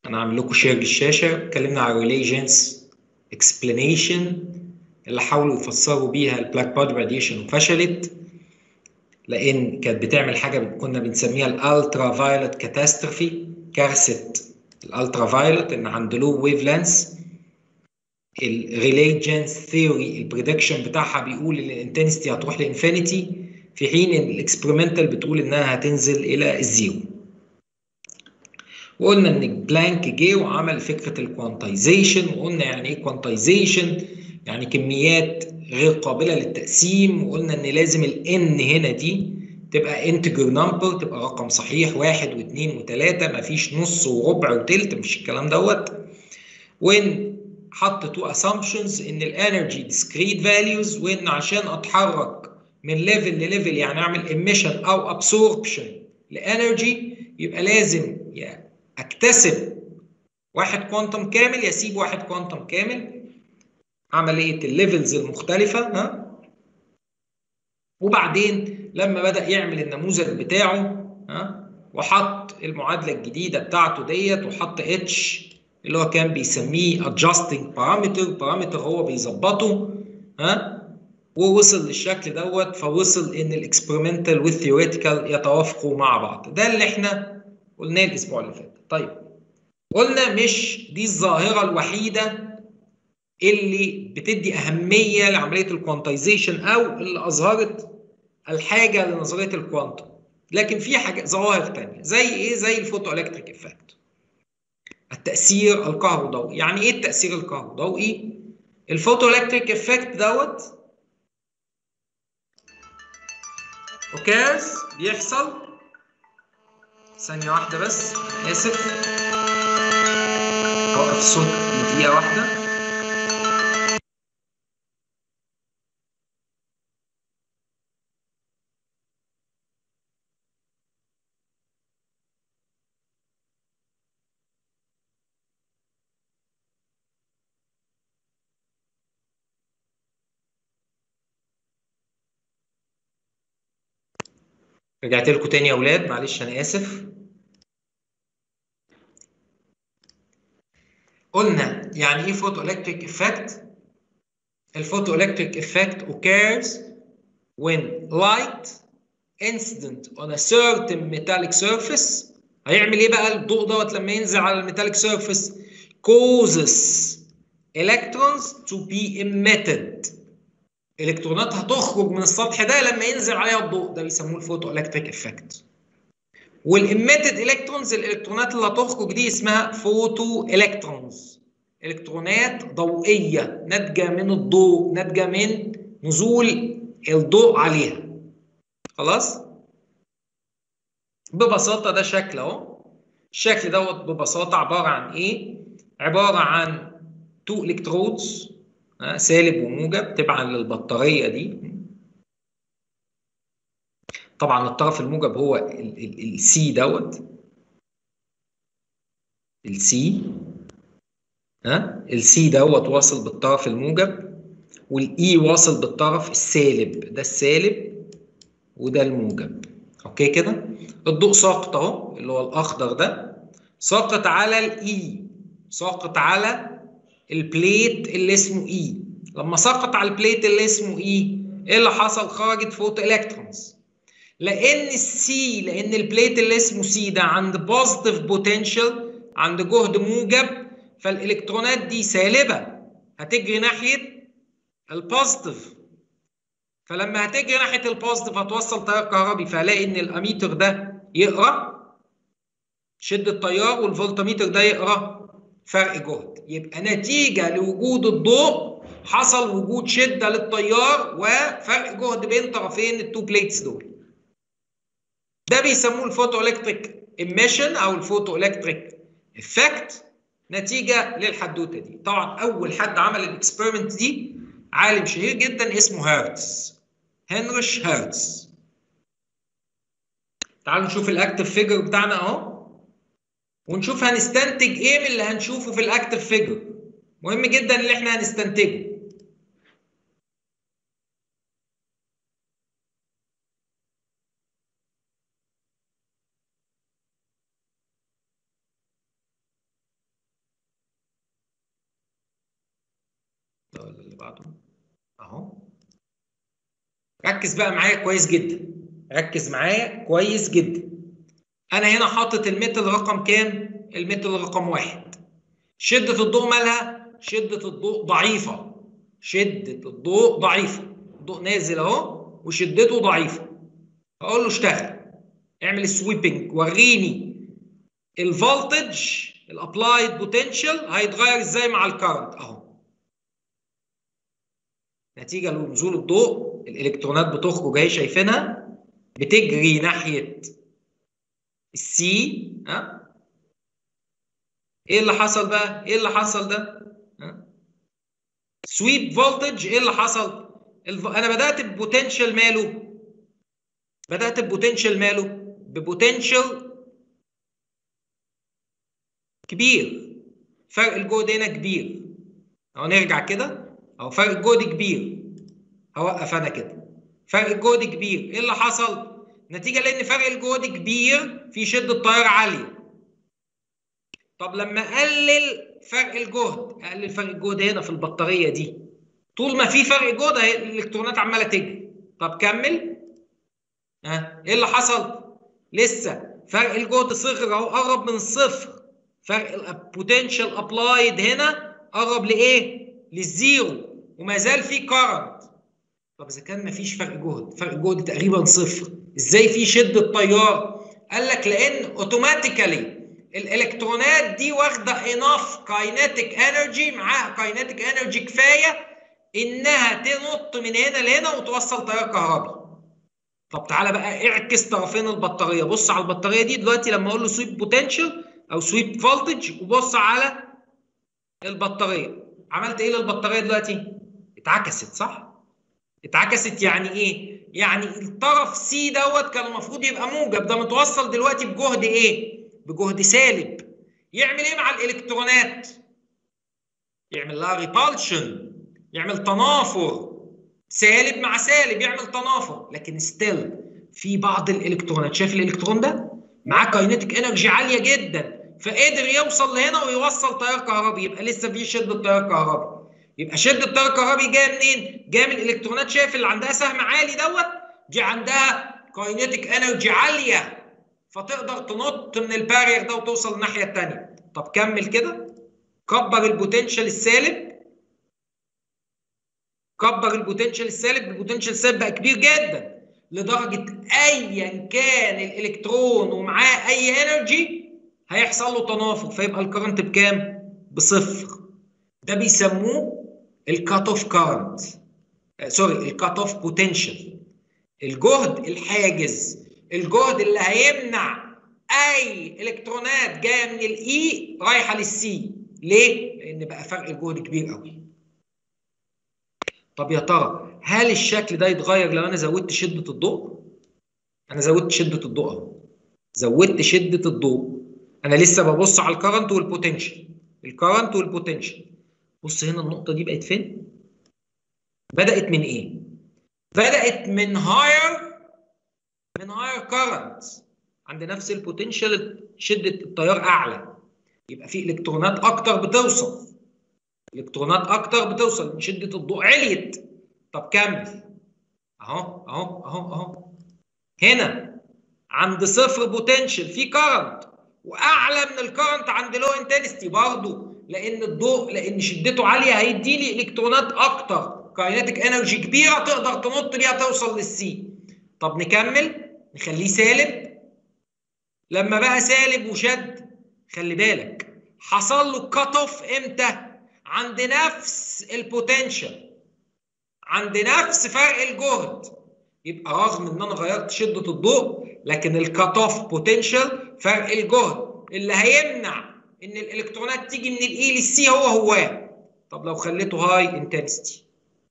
انا عامل لكم شير للشاشه اتكلمنا على ريليجنس اكسبلانيشن اللي حاولوا يفسروا بيها البلاك بودي راديشن وفشلت لان كانت بتعمل حاجه كنا بنسميها الالترا فايولت كاتاستروفي كارثه الالترا فايولت ان عند لو ويف لانس الريليجنس ثيوري البريدكشن بتاعها بيقول ان الانتنستي هتروح لانفينيتي في حين ان الاكسبيرمنتال بتقول انها هتنزل الى الزيرو وقلنا ان بلانك جه وعمل فكره الكوانتايزيشن وقلنا يعني ايه كوانتايزيشن يعني كميات غير قابله للتقسيم وقلنا ان لازم الان هنا دي تبقى انتجر نمبر تبقى رقم صحيح واحد واثنين وثلاثه مفيش نص وربع وتلت مش الكلام دوت وان حط تو اسامبشنز ان الانرجي discrete فاليوز وان عشان اتحرك من ليفل لليفل يعني اعمل emission او ابسوربشن لانرجي يبقى لازم يعني اكتسب واحد كوانتم كامل يسيب واحد كوانتم كامل عمليه الليفلز المختلفه ها وبعدين لما بدا يعمل النموذج بتاعه ها وحط المعادله الجديده بتاعته ديت وحط اتش اللي هو كان بيسميه adjusting parameter parameter هو بيظبطه ها ووصل للشكل دوت فوصل ان الاكسبيرمنتال والثيوريتيكال يتوافقوا مع بعض ده اللي احنا قلناه الاسبوع اللي فات طيب قلنا مش دي الظاهره الوحيده اللي بتدي اهميه لعمليه الكوانتايزيشن او اللي اظهرت الحاجه لنظريه الكوانتم لكن في حاجه ظواهر ثانيه زي ايه زي الفوتو الكتريك افكت التاثير الكهروضوئي يعني ايه التاثير الكهروضوئي الفوتو الكتريك افكت دوت اوكيز بيحصل ثانيه واحده بس اسف اوقف الصوت دقيقه واحده رجعت لكم تاني يا اولاد معلش انا اسف قلنا يعني ايه فوتو الكتريك افكت الفوتو الكتريك افكت occurs when light incident on a certain metallic surface هيعمل ايه بقى الضوء دوت لما ينزل على الميتاليك surface causes electrons to be emitted الكترونات هتخرج من السطح ده لما ينزل عليها الضوء ده بيسموه الفوتو الكتريك افكت والاميتد الكترونز الالكترونات اللي هتخرج دي اسمها فوتو الكترونز الكترونات ضوئيه ناتجه من الضوء ناتجه من نزول الضوء عليها خلاص ببساطه ده شكل اهو الشكل دوت ببساطه عباره عن ايه عباره عن تو الكترودز سالب وموجب تبعا للبطاريه دي طبعا الطرف الموجب هو السي دوت السي ها السي دوت واصل بالطرف الموجب والاي واصل بالطرف السالب ده السالب وده الموجب اوكي كده الضوء ساقط اهو اللي هو الاخضر ده ساقط على الاي ساقط على البليت اللي اسمه اي لما سقط على البليت اللي اسمه اي ايه اللي حصل خرجت فوتو الكترونز لان السي لان البليت اللي اسمه سي ده عند بوزيتيف بوتنشال عند جهد موجب فالالكترونات دي سالبه هتجري ناحيه البوزيتيف فلما هتجري ناحيه البوزيتيف هتوصل تيار كهربي فهلاقي ان الاميتر ده يقرا شد التيار والفولتميتر ده يقرا فرق جهد يبقى نتيجه لوجود الضوء حصل وجود شده للتيار وفرق جهد بين طرفين التو بليتس دول ده بيسموه الفوتو الكتريك ايميشن او الفوتو الكتريك افكت نتيجه للحدوته دي طبعا اول حد عمل الاكسبيرمنت دي عالم شهير جدا اسمه هيرتز هنريش هيرتز تعالوا نشوف الاكتف فيجر بتاعنا اهو ونشوف هنستنتج ايه من اللي هنشوفه في الاكتف فيجر مهم جدا اللي احنا هنستنتجه ده ولا اللي بعده اهو ركز بقى معايا كويس جدا ركز معايا كويس جدا انا هنا حاطط المتر رقم كام المتر رقم واحد شدة الضوء مالها شدة الضوء ضعيفة شدة الضوء ضعيفة الضوء نازل اهو وشدته ضعيفة اقول له اشتغل اعمل السويبنج وريني الفولتج الابلايد بوتنشال هيتغير ازاي مع الكارنت اهو نتيجه لنزول الضوء الالكترونات بتخرج اهي شايفينها بتجري ناحيه السي ها ايه اللي حصل بقى ايه اللي حصل ده ها سويب فولتج ايه اللي حصل الف... انا بدات ببوتنشال ماله بدات ببوتنشال ماله ببوتنشال كبير فرق الجهد هنا كبير اهو نرجع كده اهو فرق الجهد كبير هوقف انا كده فرق الجهد كبير ايه اللي حصل نتيجه لان فرق الجهد كبير في شده تيار عاليه طب لما اقلل فرق الجهد اقلل فرق الجهد هنا في البطاريه دي طول ما في فرق جهد الالكترونات عماله تجري طب كمل ها ايه اللي حصل لسه فرق الجهد صغر اهو قرب من الصفر فرق البوتنشال ابلايد هنا قرب لايه للزيرو وما زال في كارنت طب اذا كان ما فيش فرق جهد فرق جهد تقريبا صفر ازاي في شده تيار قال لك لان اوتوماتيكالي الالكترونات دي واخده اناف كاينيتيك انرجي معاها كاينيتيك انرجي كفايه انها تنط من هنا لهنا وتوصل تيار كهربي طب تعالى بقى اعكس طرفين البطاريه بص على البطاريه دي دلوقتي لما اقول له سويب بوتنشال او سويب فولتج وبص على البطاريه عملت ايه للبطاريه دلوقتي اتعكست صح اتعكست يعني ايه يعني الطرف سي دوت كان المفروض يبقى موجب ده متوصل دلوقتي بجهد ايه بجهد سالب يعمل ايه مع الالكترونات يعمل لها ريبالشن يعمل تنافر سالب مع سالب يعمل تنافر لكن ستيل في بعض الالكترونات شايف الالكترون ده معاه كاينيتيك انرجي عاليه جدا فقدر يوصل لهنا ويوصل تيار كهربي يبقى لسه في شده تيار كهربي يبقى شده تيار كهربي جايه منين؟ جايه من الالكترونات شايف اللي عندها سهم عالي دوت دي عندها كاينيتيك انرجي عاليه فتقدر تنط من البارير ده وتوصل الناحيه الثانيه طب كمل كده كبر البوتنشال السالب كبر البوتنشال السالب البوتنشال السالب بقى كبير جدا لدرجه ايا كان الالكترون ومعاه اي انرجي هيحصل له تنافر فيبقى الكرنت بكام؟ بصفر ده بيسموه الكات اوف كارنت سوري الكات اوف بوتنشال الجهد الحاجز الجهد اللي هيمنع اي الكترونات جايه من الاي رايحه للسي ليه؟ لان بقى فرق الجهد كبير قوي طب يا ترى هل الشكل ده يتغير لو انا زودت شده الضوء؟ انا زودت شده الضوء اهو زودت شده الضوء انا لسه ببص على الكرنت والبوتنشال الكرنت والبوتنشال بص هنا النقطه دي بقت فين؟ بدات من ايه؟ بدات من هاير من هاير كرنت عند نفس البوتنشال شده التيار اعلى يبقى في الكترونات اكتر بتوصل الكترونات اكتر بتوصل شده الضوء عليت طب كمل اهو اهو اهو اهو هنا عند صفر بوتنشال في كرنت واعلى من الكرنت عند لو انتنستي برضه لان الضوء لان شدته عاليه هيدي لي الكترونات اكتر كاينتيك انرجي كبيره تقدر تنط بيها توصل للسي طب نكمل نخليه سالب لما بقى سالب وشد خلي بالك حصل له كات اوف امتى عند نفس البوتنشال عند نفس فرق الجهد يبقى رغم ان انا غيرت شده الضوء لكن الكات اوف بوتنشال فرق الجهد اللي هيمنع ان الالكترونات تيجي من الاي للسي هو هو طب لو خليته هاي انتنستي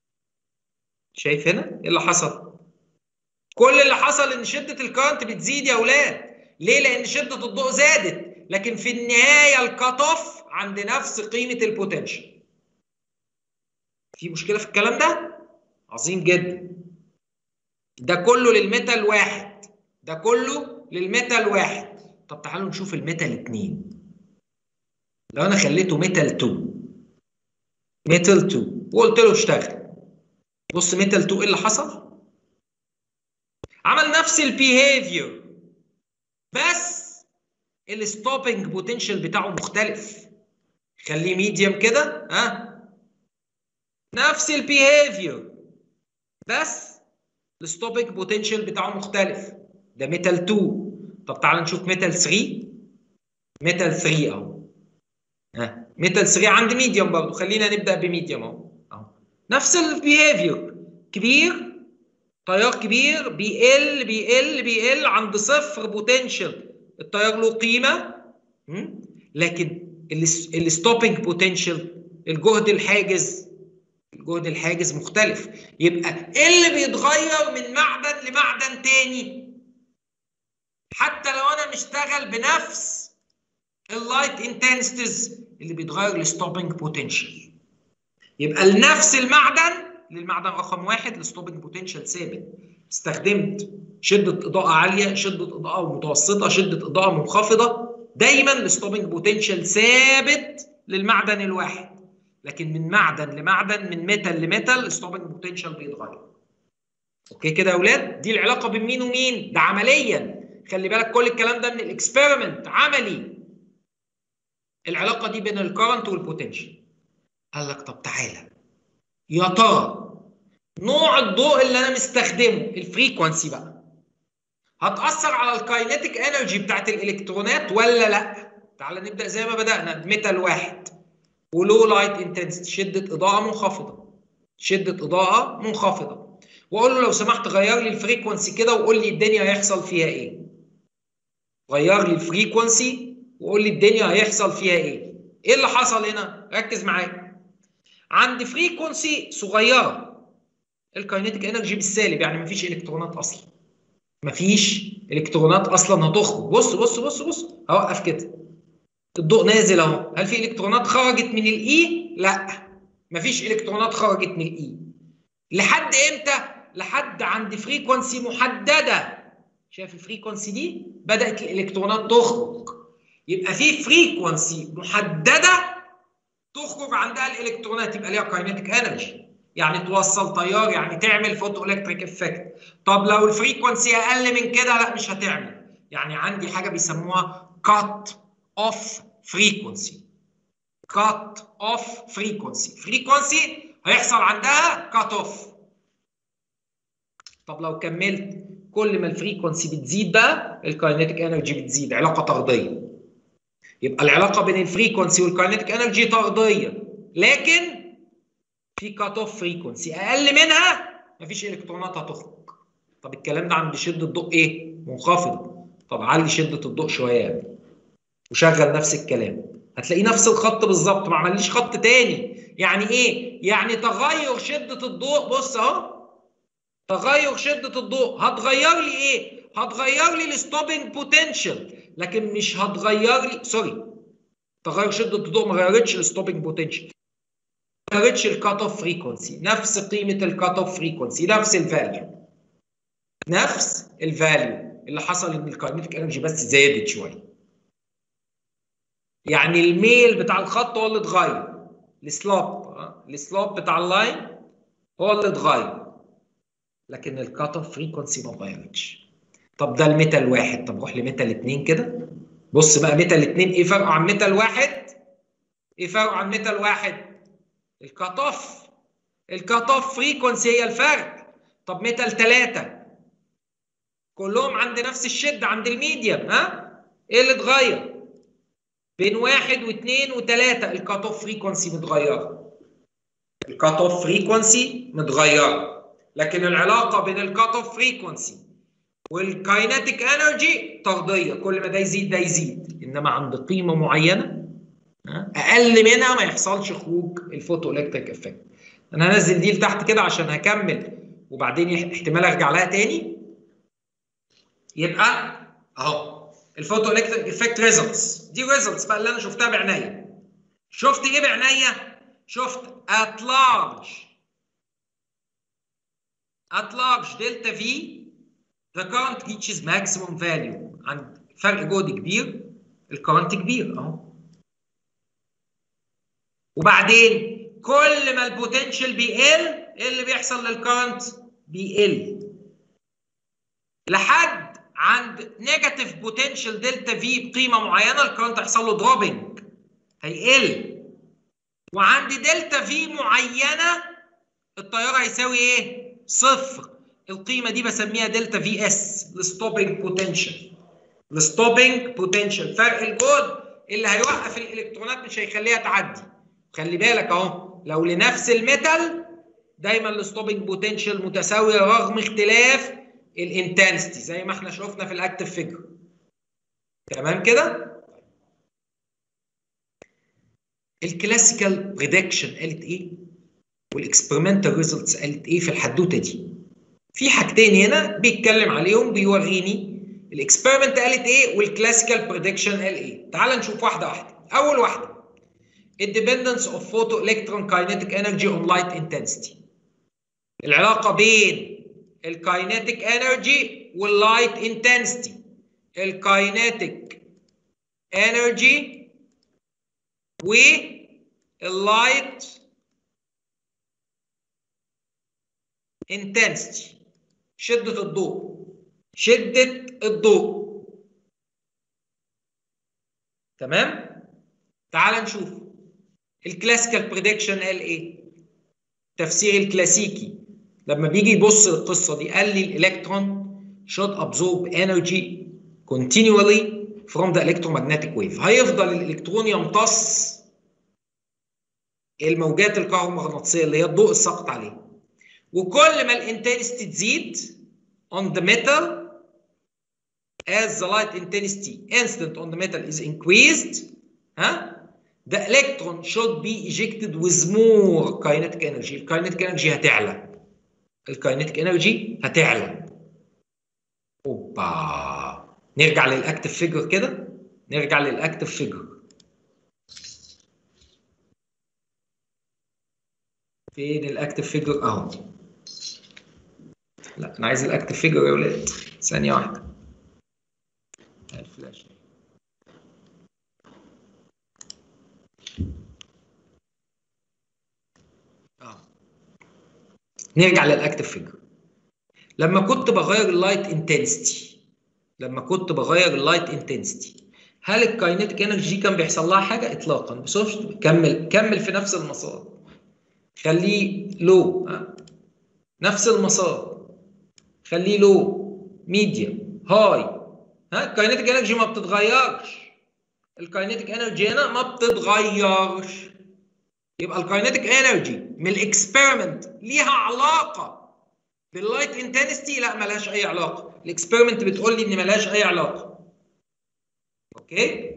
شايف هنا ايه اللي حصل كل اللي حصل ان شده الكارنت بتزيد يا اولاد ليه لان شده الضوء زادت لكن في النهايه الكات اوف عند نفس قيمه البوتنشال في مشكله في الكلام ده عظيم جدا ده كله للميتال واحد ده كله للميتال واحد طب تعالوا نشوف الميتال 2 لو انا خليته ميتال 2 ميتال 2 وقلت له اشتغل بص ميتال 2 ايه اللي حصل عمل نفس البيهيفير بس الستوبنج بوتنشال بتاعه مختلف خليه ميديوم كده ها نفس البيهيفير بس الستوبنج بوتنشال بتاعه مختلف ده ميتال 2 طب تعال نشوف ميتال 3 ميتال 3 اهو ها ميتال 3 عند ميديوم برضه خلينا نبدا بميديوم اهو اهو نفس البيهيفير كبير تيار كبير بيقل بيقل بيقل عند صفر بوتنشال التيار له قيمه لكن الستوبنج بوتنشال الجهد الحاجز الجهد الحاجز مختلف يبقى ايه اللي بيتغير من معدن لمعدن تاني حتى لو انا مشتغل بنفس اللايت انتنسيتيز اللي بيتغير الستوبنج بوتنشال يبقى لنفس المعدن للمعدن رقم واحد الستوبنج بوتنشال ثابت استخدمت شده اضاءه عاليه شده اضاءه متوسطه شده اضاءه منخفضه دايما الستوبنج بوتنشال ثابت للمعدن الواحد لكن من معدن لمعدن من ميتال لميتال الستوبنج بوتنشال بيتغير اوكي كده يا اولاد دي العلاقه بين مين ومين ده عمليا خلي بالك كل الكلام ده من الاكسبيرمنت عملي العلاقه دي بين الكرنت والبوتنشال قال لك طب تعالى يا ترى نوع الضوء اللي انا مستخدمه الفريكونسي بقى هتاثر على الكاينيتيك انرجي بتاعت الالكترونات ولا لا تعالى نبدا زي ما بدانا بميتال واحد ولو لايت انتنسيتي شده اضاءه منخفضه شده اضاءه منخفضه واقول له لو سمحت غير لي الفريكونسي كده وقول لي الدنيا هيحصل فيها ايه غير لي الفريكونسي وقول لي الدنيا هيحصل فيها ايه ايه اللي حصل هنا ركز معايا عند فريكونسي صغيره الكاينيتيك انرجي بالسالب يعني مفيش الكترونات اصلا مفيش الكترونات اصلا هتخرج بص بص بص بص هوقف كده الضوء نازل اهو هل في الكترونات خرجت من الاي لا مفيش الكترونات خرجت من الاي لحد امتى لحد عند فريكونسي محدده شايف الفريكونسي دي بدات الالكترونات تخرج يبقى في فريكونسي محدده تخرج عندها الالكترونات يبقى ليها كاينيتيك انرجي يعني توصل تيار يعني تعمل فوتو الكتريك افكت طب لو الفريكونسي اقل من كده لا مش هتعمل يعني عندي حاجه بيسموها كات اوف فريكونسي كات اوف فريكونسي فريكونسي هيحصل عندها كات اوف طب لو كملت كل ما الفريكونسي بتزيد بقى الكاينيتيك انرجي بتزيد علاقه طرديه يبقى العلاقه بين الفريكونسي والكاينيتيك انرجي طرديه لكن في كات اوف فريكونسي اقل منها مفيش الكترونات هتخرج طب الكلام ده عند شده الضوء ايه منخفضه طب علي شده الضوء شويه يعني. وشغل نفس الكلام هتلاقيه نفس الخط بالظبط ما عمليش خط تاني يعني ايه يعني تغير شده الضوء بص اهو تغير شده الضوء هتغير لي ايه هتغير لي الستوبنج بوتنشال لكن مش هتغير لي سوري تغير شده الضوء ما غيرتش الستوبنج بوتنشال ما غيرتش الكات اوف فريكونسي نفس قيمه الكات اوف فريكونسي نفس الفاليو نفس الفاليو اللي حصل ان الكاينيتيك انرجي بس زادت شويه يعني الميل بتاع الخط هو اللي اتغير السلوب السلوب بتاع اللاين هو اللي اتغير لكن الكات اوف فريكونسي ما اتغيرتش طب ده الميتال واحد طب روح لميتال اتنين كده بص بقى ميتال اتنين ايه فرقه عن ميتال واحد؟ ايه فرقه عن ميتال واحد؟ الكات اوف الكات اوف فريكونسي هي الفرق طب ميتال ثلاثة كلهم عند نفس الشدة عند الميديم ها؟ ايه اللي اتغير؟ بين واحد واثنين وثلاثة الكات اوف فريكونسي متغيرة. الكات اوف فريكونسي متغيرة. لكن العلاقة بين الكات اوف فريكونسي والكايناتيك انرجي طردية، كل ما ده يزيد ده يزيد، انما عند قيمة معينة اقل منها ما يحصلش خروج الفوتو الكتريك افكت. انا هنزل دي لتحت كده عشان هكمل وبعدين احتمال ارجع لها تاني. يبقى اهو الفوتو الكتريك افكت ريزلتس دي ريزلتس بقى اللي انا شفتها بعينيا شفت ايه بعينيا شفت at large at large delta v the current reaches maximum value عند فرق جهد كبير الكرنت كبير اهو وبعدين كل ما البوتنشال بيقل ايه اللي بيحصل للكرنت بيقل لحد عند نيجاتيف بوتنشال دلتا في بقيمه معينه الكرنت هيحصل له دروبنج هيقل وعند دلتا في معينه التيار هيساوي ايه؟ صفر القيمه دي بسميها دلتا في اس الستوبنج بوتنشال الستوبنج بوتنشال فرق الجهد اللي هيوقف الالكترونات مش هيخليها تعدي خلي بالك اهو لو لنفس الميتال دايما الستوبنج بوتنشال متساويه رغم اختلاف الانتنستي زي ما احنا شفنا في الاكتف فيجر تمام كده الكلاسيكال بريدكشن قالت ايه والاكسبيرمنتال ريزلتس قالت ايه في الحدوته دي في حاجتين هنا بيتكلم عليهم بيوريني الاكسبيرمنت قالت ايه والكلاسيكال بريدكشن قال ايه تعال نشوف واحده واحده اول واحده الديبندنس اوف فوتو الكترون كاينيتيك انرجي اون لايت انتنسيتي العلاقه بين الكاينيتيك انرجي واللايت انتنسيتي الكاينيتيك انرجي واللايت intensity شدة الضوء شدة الضوء تمام تعال نشوف الكلاسيكال بريدكشن قال ايه التفسير الكلاسيكي لما بيجي يبص للقصه دي قال لي الالكترون should absorb energy continually from the electromagnetic wave هيفضل الالكترون يمتص الموجات الكهرومغناطيسيه اللي هي الضوء الساقط عليه وكل ما الانتنستي تزيد on the metal as the light intensity incident on the metal is increased ها the electron should be ejected with more kinetic energy الكاينتيك انرجي هتعلى الكاينتيك انرجي هتعلى اوبا نرجع للاكتف فيجر كده نرجع للاكتف فيجر فين الاكتف فيجر اهو لا انا عايز الاكتف فيجر يا ولاد ثانيه واحده الفلاش اه نرجع للاكتف فيجر لما كنت بغير اللايت انتنسيتي لما كنت بغير اللايت انتنسيتي هل الكاينيتيك انرجي كان بيحصل لها حاجه اطلاقا بس كمل كمل في نفس المسار خليه لو نفس المسار خليه لو ميديوم هاي ها الكاينيتيك انرجي ما بتتغيرش الكاينيتيك انرجي هنا ما بتتغيرش يبقى الكاينيتيك انرجي من الاكسبيرمنت ليها علاقه باللايت انتنستي لا ملهاش اي علاقه الاكسبيرمنت بتقول لي ان ملهاش اي علاقه اوكي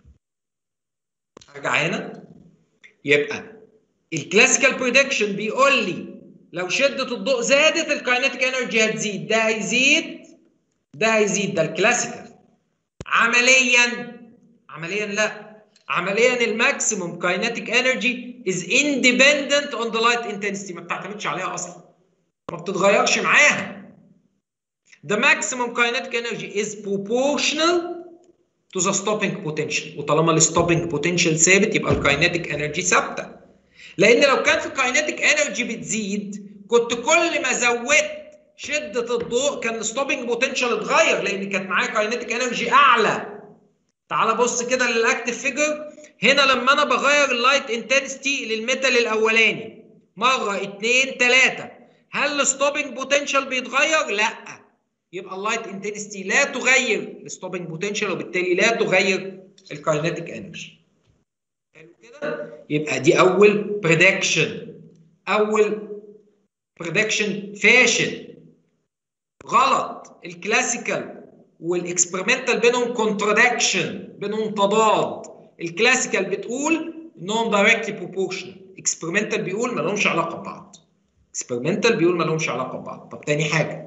ارجع هنا يبقى الكلاسيكال بريدكشن بيقول لي لو شده الضوء زادت الكاينيتيك انرجي هتزيد ده هيزيد ده هيزيد ده الكلاسيكال عمليا عمليا لا عمليا الماكسيموم كاينيتيك انرجي از اندبندنت اون ذا لايت انتنسيتي ما بتعتمدش عليها اصلا ما بتتغيرش معاها the maximum kinetic energy is proportional to the stopping potential وطالما الستوبنج potential ثابت يبقى الكاينيتيك انرجي ثابته لان لو كان في كاينيتيك انرجي بتزيد كنت كل ما زودت شده الضوء كان الستوبنج بوتنشال اتغير لان كانت معايا كاينيتيك انرجي اعلى تعال بص كده للاكتف فيجر هنا لما انا بغير اللايت انتنسيتي للميتال الاولاني مره اتنين تلاته هل الستوبنج بوتنشال بيتغير؟ لا يبقى اللايت انتنسيتي لا تغير الستوبنج بوتنشال وبالتالي لا تغير الكاينيتيك انرجي حلو كده يبقى دي اول بريدكشن اول بريدكشن فاشل غلط الكلاسيكال والاكسبيرمنتال بينهم كونترادكشن بينهم تضاد الكلاسيكال بتقول انهم دايركتلي بروبورشنال اكسبيرمنتال بيقول ما لهمش علاقه ببعض اكسبيرمنتال بيقول ما لهمش علاقه ببعض طب تاني حاجه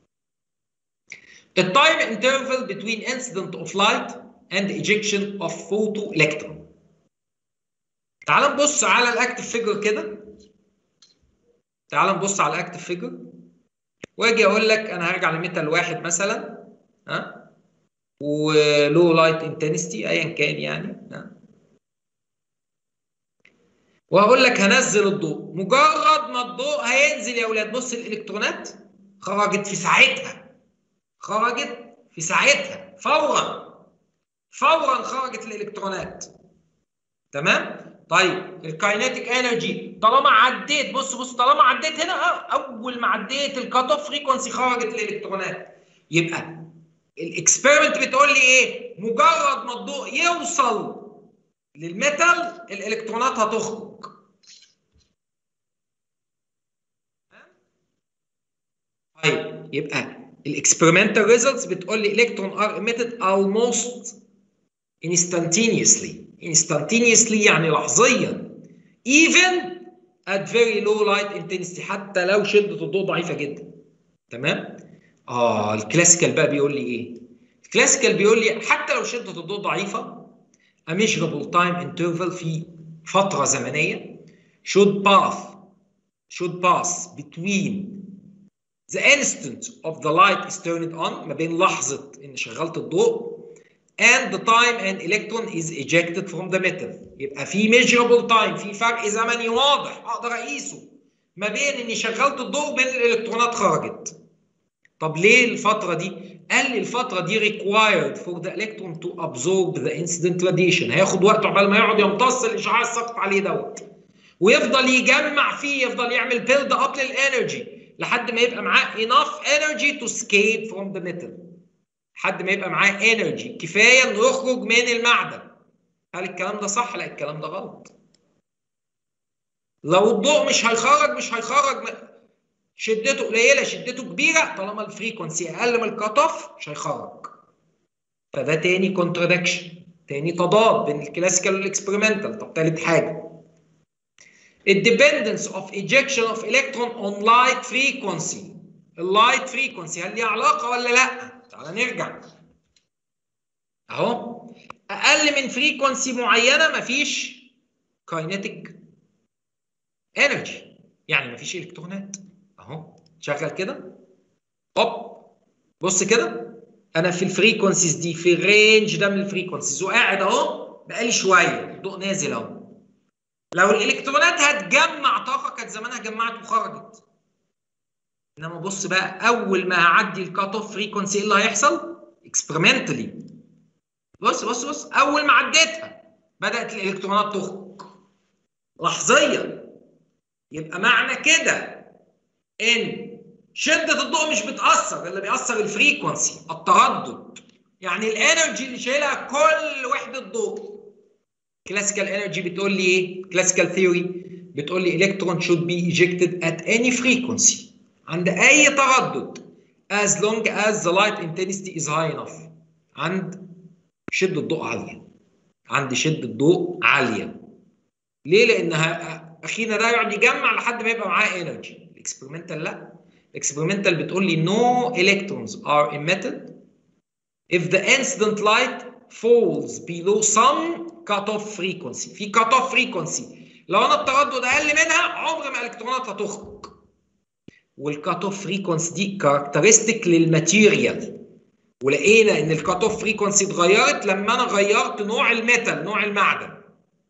the time interval between incident of light and ejection of photoelectron تعال نبص على الاكتف فيجر كده تعال نبص على الاكتف فيجر واجي اقول لك انا هرجع لميتال واحد مثلا ها ولو لايت انتنستي ايا كان يعني ها وهقول لك هنزل الضوء مجرد ما الضوء هينزل يا اولاد بص الالكترونات خرجت في ساعتها خرجت في ساعتها فورا فورا خرجت الالكترونات تمام طيب الكاينيتيك انرجي طالما عديت بص بص طالما عديت هنا اول ما عديت الكات اوف فريكونسي خرجت الالكترونات يبقى الاكسبيرمنت بتقول لي ايه مجرد ما الضوء يوصل للميتال الالكترونات هتخرج طيب يبقى الاكسبيرمنتال ريزلتس بتقول لي electron are emitted almost instantaneously instantaneously يعني لحظيا even at very low light intensity حتى لو شدة الضوء ضعيفة جدا تمام اه الكلاسيكال بقى بيقول لي ايه الكلاسيكال بيقول لي حتى لو شدة الضوء ضعيفة a measurable time interval في فترة زمنية should pass should pass between the instant of the light is turned on ما بين لحظة إن شغلت الضوء and the time an electron is ejected from the metal يبقى في measurable time في فرق زمني واضح أقدر أقيسه ما بين إني شغلت الضوء وبين الإلكترونات خرجت طب ليه الفترة دي؟ قال لي الفترة دي required for the electron to absorb the incident radiation هياخد وقت عقبال ما يقعد يمتص الإشعاع الساقط عليه دوت ويفضل يجمع فيه يفضل يعمل build up للانرجي لحد ما يبقى معاه enough energy to escape from the metal لحد ما يبقى معاه energy كفايه انه يخرج من المعدن هل الكلام ده صح؟ لا الكلام ده غلط لو الضوء مش هيخرج مش هيخرج شدته قليله شدته كبيره طالما الفريكونسي اقل من الكات اوف مش هيخرج فده تاني كونترادكشن تاني تضاد بين الكلاسيكال والاكسبيرمنتال طب تالت حاجه الديبندنس اوف ايجكشن اوف الكترون اون لايت فريكونسي اللايت فريكونسي هل ليها علاقه ولا لا؟ تعال نرجع اهو اقل من فريكونسي معينه مفيش كاينيتيك انرجي يعني مفيش الكترونات اهو شغل كده هوب بص كده انا في الفريكونسيز دي في الرينج ده من الفريكونسيز وقاعد اهو بقالي شويه الضوء نازل اهو لو الالكترونات هتجمع طاقه كانت زمانها جمعت وخرجت انما بص بقى اول ما هعدي الكات اوف فريكونسي ايه اللي هيحصل؟ اكسبيرمنتالي بص بص بص اول ما عديتها بدات الالكترونات تخرج لحظيا يبقى معنى كده ان شده الضوء مش بتاثر اللي بيأثر الفريكونسي التردد يعني الانرجي اللي شايلها كل وحده ضوء كلاسيكال انرجي بتقول لي ايه كلاسيكال ثيوري بتقول لي electron should be ejected at any frequency عند اي تردد as long as the light intensity is high enough عند شده ضوء عاليه عند شده ضوء عاليه ليه لانها اخينا ده يقعد يجمع لحد ما يبقى معاه انرجي الاكسبيرمنتال لا الاكسبيرمنتال بتقول لي no electrons are emitted if the incident light falls below some cutoff frequency في cutoff frequency لو انا التردد اقل منها عمر ما الالكترونات هتخرج والكات اوف فريكونسي دي كاركترستيك للماتيريال ولقينا ان الكات اوف فريكونسي اتغيرت لما انا غيرت نوع الميتال نوع المعدن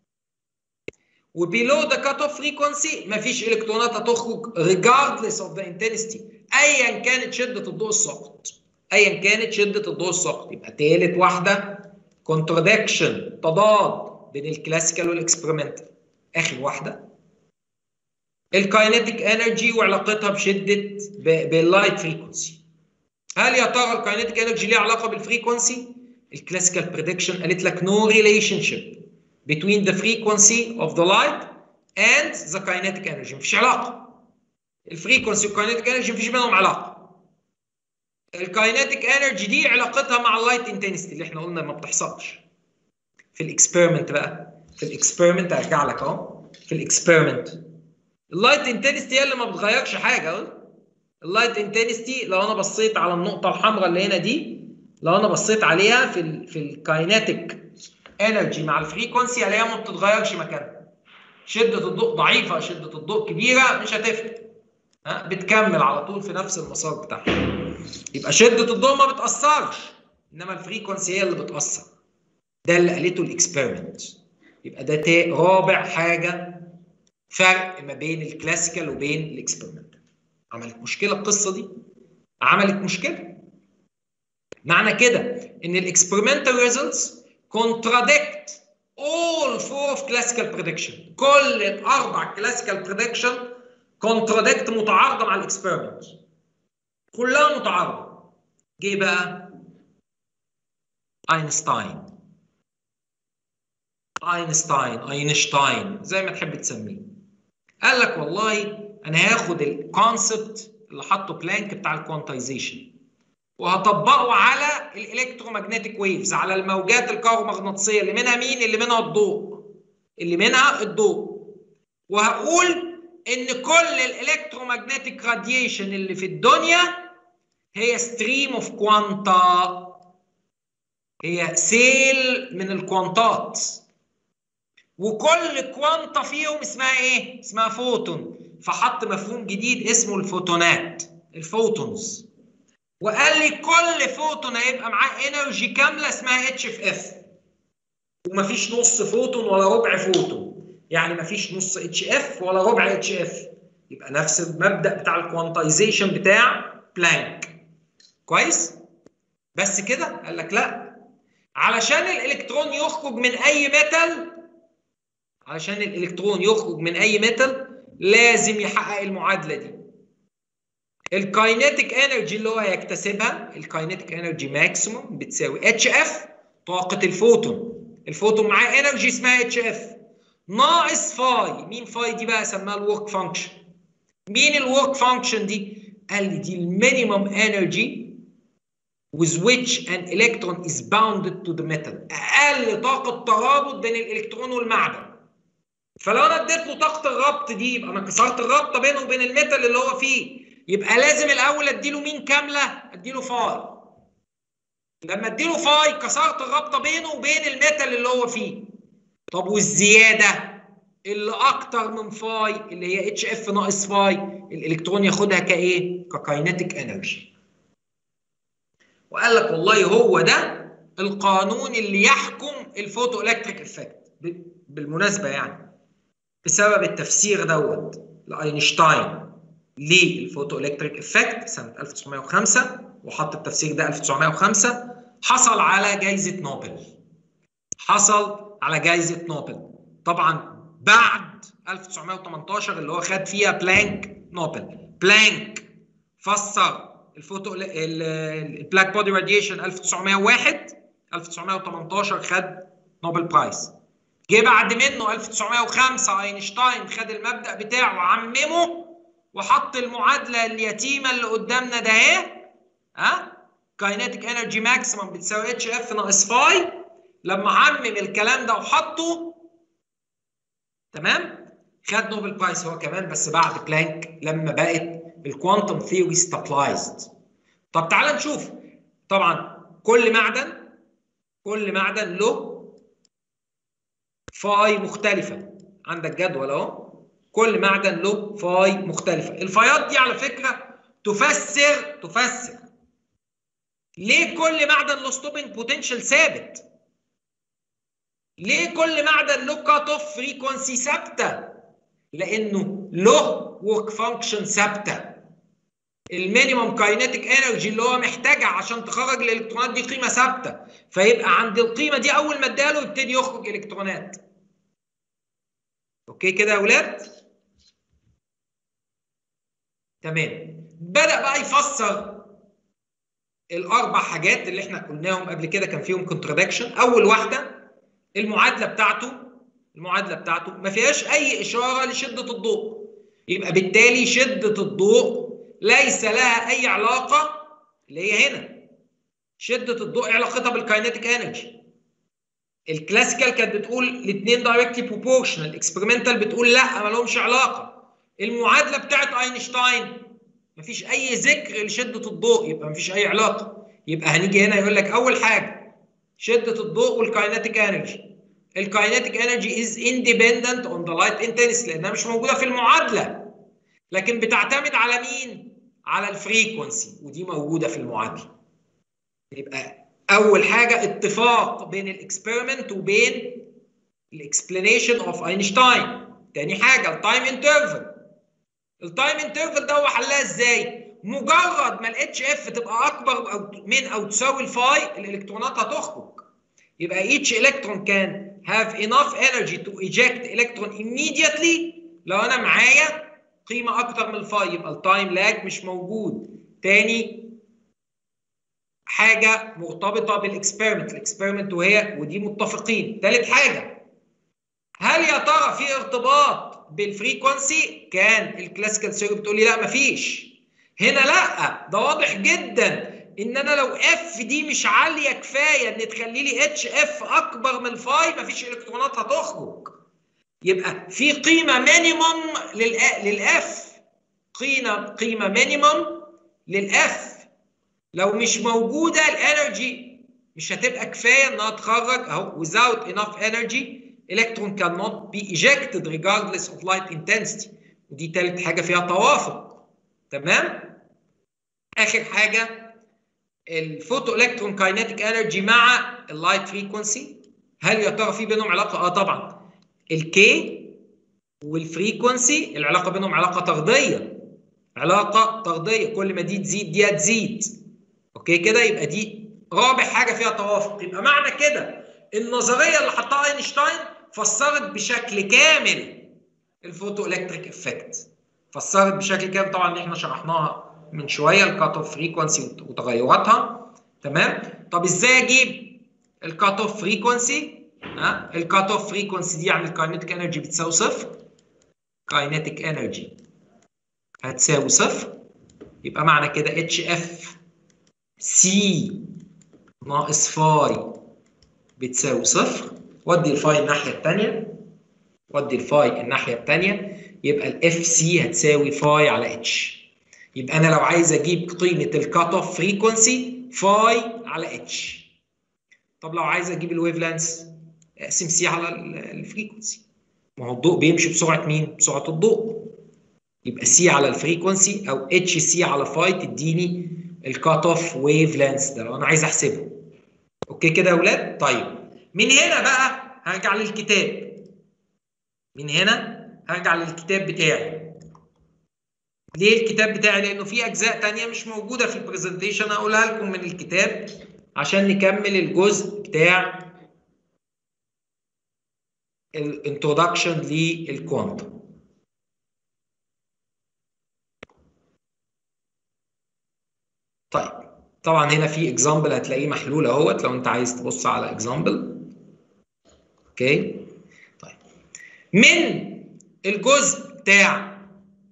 وبيلو ذا كات اوف فريكونسي مفيش الكترونات هتخرج regardless of the intensity ايا كانت شده الضوء الساقط ايا كانت شده الضوء الساقط يبقى تالت واحده كونترادكشن تضاد بين الكلاسيكال والاكسبيرمنتال اخر واحده الكاينيتيك انرجي وعلاقتها بشده باللايت فريكونسي هل يا ترى الكاينيتيك انرجي ليها علاقه بالفريكونسي الكلاسيكال بريدكشن قالت لك نو ريليشن شيب between the frequency of the light and the kinetic energy مفيش علاقه الفريكونسي والكاينيتيك انرجي مفيش بينهم علاقه الكاينيتيك انرجي دي علاقتها مع اللايت انتنسيتي اللي احنا قلنا ما بتحصلش في الاكسبيرمنت بقى في الاكسبيرمنت هرجع لك اهو في الاكسبيرمنت اللايت انتنسيتي هي اللي ما بتغيرش حاجه اللايت انتنسيتي لو انا بصيت على النقطه الحمراء اللي هنا دي لو انا بصيت عليها في ال في الكاينيتيك انرجي مع الفريكونسي الاقيها ما بتتغيرش مكانها شده الضوء ضعيفه شده الضوء كبيره مش هتفرق ها بتكمل على طول في نفس المسار بتاعها يبقى شده الضوء ما بتاثرش انما الفريكونسي هي اللي بتاثر ده اللي قالته الاكسبيرمنت يبقى ده رابع حاجه فرق ما بين الكلاسيكال وبين الاكسبيرمنت عملت مشكله القصه دي عملت مشكله معنى كده ان الاكسبيرمنتال ريزلتس contradict all four of classical prediction كل الاربع classical prediction contradict متعارضه مع الاكسبيرمنت كلها متعارضه جه بقى اينشتاين اينشتاين اينشتاين زي ما تحب تسميه قال لك والله انا هاخد الكونسبت اللي حطه بلانك بتاع الكوانتايزيشن وهطبقه على الالكترومagnetic ويفز على الموجات الكهرومغناطيسيه اللي منها مين اللي منها الضوء اللي منها الضوء وهقول ان كل الالكترومagnetic راديشن اللي في الدنيا هي ستريم اوف كوانتا هي سيل من الكوانتات وكل كوانتا فيهم اسمها ايه اسمها فوتون فحط مفهوم جديد اسمه الفوتونات الفوتونز وقال لي كل فوتون هيبقى معاه انرجي كامله اسمها اتش في اف ومفيش نص فوتون ولا ربع فوتون يعني مفيش نص اتش اف ولا ربع اتش اف يبقى نفس المبدا بتاع الكوانتايزيشن بتاع بلانك كويس بس كده قال لك لا علشان الالكترون يخرج من اي ميتال علشان الالكترون يخرج من اي ميتال لازم يحقق المعادله دي الكاينيتيك انرجي اللي هو هيكتسبها الكاينيتيك انرجي ماكسيموم بتساوي اتش اف طاقه الفوتون الفوتون معاه انرجي اسمها اتش اف ناقص فاي مين فاي دي بقى سماها الورك فانكشن مين الورك فانكشن دي قال لي دي المينيمم انرجي with which an electron is bounded to the metal اقل طاقه ترابط بين الالكترون والمعدن فلو انا اديت له طاقه الربط دي يبقى انا كسرت الرابطه بينه وبين الميتال اللي هو فيه يبقى لازم الاول اديله مين كامله اديله فاي لما اديله فاي كسرت الرابطه بينه وبين الميتال اللي هو فيه طب والزياده اللي اكتر من فاي اللي هي اتش اف ناقص فاي الالكترون ياخدها كايه ككاينتيك انرجي وقال لك والله هو ده القانون اللي يحكم الفوتو الكتريك افكت بالمناسبه يعني بسبب التفسير دوت لاينشتاين للفوتو الكتريك افكت سنه 1905 وحط التفسير ده 1905 حصل على جائزه نوبل حصل على جائزه نوبل طبعا بعد 1918 اللي هو خد فيها بلانك نوبل بلانك فسر الفوتو البلاك بودي راديشن 1901 1918 خد نوبل برايز جه بعد منه 1905 اينشتاين خد المبدا بتاعه عممه وحط المعادله اليتيمه اللي قدامنا ده اهي ها كاينيتيك انرجي ماكسيمم بتساوي اتش اف ناقص فاي لما عمم الكلام ده وحطه تمام خد نوبل برايز هو كمان بس بعد بلانك لما بقت الكوانتم ثيوري ستابلايزد طب تعال نشوف طبعا كل معدن كل معدن له فاي مختلفه عندك جدول اهو كل معدن له فاي مختلفه الفايات دي على فكره تفسر تفسر ليه كل معدن له ستوبنج بوتنشال ثابت ليه كل معدن له كات اوف فريكونسي ثابته لانه له ورك فانكشن ثابته المينيمم كاينيتيك انرجي اللي هو محتاجها عشان تخرج الالكترونات دي قيمه ثابته فيبقى عند القيمه دي اول ما اديها له يبتدي يخرج الكترونات اوكي كده يا اولاد تمام بدا بقى يفسر الاربع حاجات اللي احنا قلناهم قبل كده كان فيهم كونترادكشن اول واحده المعادله بتاعته المعادله بتاعته ما فيهاش اي اشاره لشده الضوء يبقى بالتالي شده الضوء ليس لها اي علاقه اللي هي هنا شده الضوء علاقتها بالكاينيتيك انرجي الكلاسيكال كانت بتقول الاثنين دايركتلي بروبورشنال الاكسبيرمنتال بتقول لا ما لهمش علاقه المعادله بتاعت اينشتاين مفيش اي ذكر لشده الضوء يبقى مفيش اي علاقه يبقى هنيجي هنا يقول لك اول حاجه شده الضوء والكاينيتيك انرجي الكاينيتيك انرجي از اندبندنت اون ذا لايت انتنسي لانها مش موجوده في المعادله لكن بتعتمد على مين على الفريكونسي ودي موجوده في المعادله يبقى اول حاجه اتفاق بين الاكسبيرمنت وبين الاكسبلانيشن اوف اينشتاين تاني حاجه التايم انترفل التايم انترفل ده هو حلها ازاي مجرد ما الاتش اف تبقى اكبر أو من او تساوي الفاي الالكترونات هتخرج يبقى each electron can have enough energy to eject electron immediately لو انا معايا قيمه اكتر من الفاي يبقى التايم لاج مش موجود تاني حاجه مرتبطه بالاكسبيرمنت الاكسبيرمنت وهي ودي متفقين ثالث حاجه هل يا ترى في ارتباط بالفريكونسي كان الكلاسيكال ثيوري بتقول لي لا مفيش هنا لا ده واضح جدا ان انا لو اف دي مش عاليه كفايه ان تخلي لي اتش اف اكبر من الفاي مفيش الكترونات هتخرج يبقى في قيمه مينيمم للاف قيمه قيمه مينيمم للاف لو مش موجوده الانرجي مش هتبقى كفايه انها تخرج اهو without enough energy electron cannot be ejected regardless of light intensity ودي تالت حاجه فيها توافق تمام اخر حاجه الفوتو الكترون كاينيتيك انرجي مع اللايت فريكونسي هل يا ترى في بينهم علاقه اه طبعا الكي والفريكونسي العلاقه بينهم علاقه طرديه علاقه طرديه كل ما دي تزيد دي هتزيد اوكي كده يبقى دي رابع حاجه فيها توافق يبقى معنى كده النظريه اللي حطها اينشتاين فسرت بشكل كامل الفوتو الكتريك افكت فسرت بشكل كامل طبعا اللي احنا شرحناها من شويه الكات اوف فريكونسي وتغيراتها تمام طب ازاي اجيب الكات اوف فريكونسي ها الكات اوف فريكونسي دي يعني الكاينيتيك انرجي بتساوي صفر كاينيتيك انرجي هتساوي صفر يبقى معنى كده اتش اف سي ناقص فاي بتساوي صفر ودي الفاي الناحيه الثانيه ودي الفاي الناحيه الثانيه يبقى الاف سي هتساوي فاي على اتش يبقى انا لو عايز اجيب قيمه الكات اوف فريكونسي فاي على اتش طب لو عايز اجيب الويف لانس اقسم سي على الفريكونسي ما هو الضوء بيمشي بسرعه مين بسرعه الضوء يبقى سي على الفريكونسي او اتش سي على فاي تديني الكات اوف ويف لانس ده لو انا عايز احسبه اوكي كده يا اولاد طيب من هنا بقى هرجع للكتاب من هنا هرجع للكتاب بتاعي ليه الكتاب بتاعي لانه في اجزاء تانية مش موجوده في البرزنتيشن هقولها لكم من الكتاب عشان نكمل الجزء بتاع الانترودكشن للكوانتم طيب طبعا هنا في اكزامبل هتلاقيه محلول اهوت لو انت عايز تبص على اكزامبل اوكي طيب من الجزء بتاع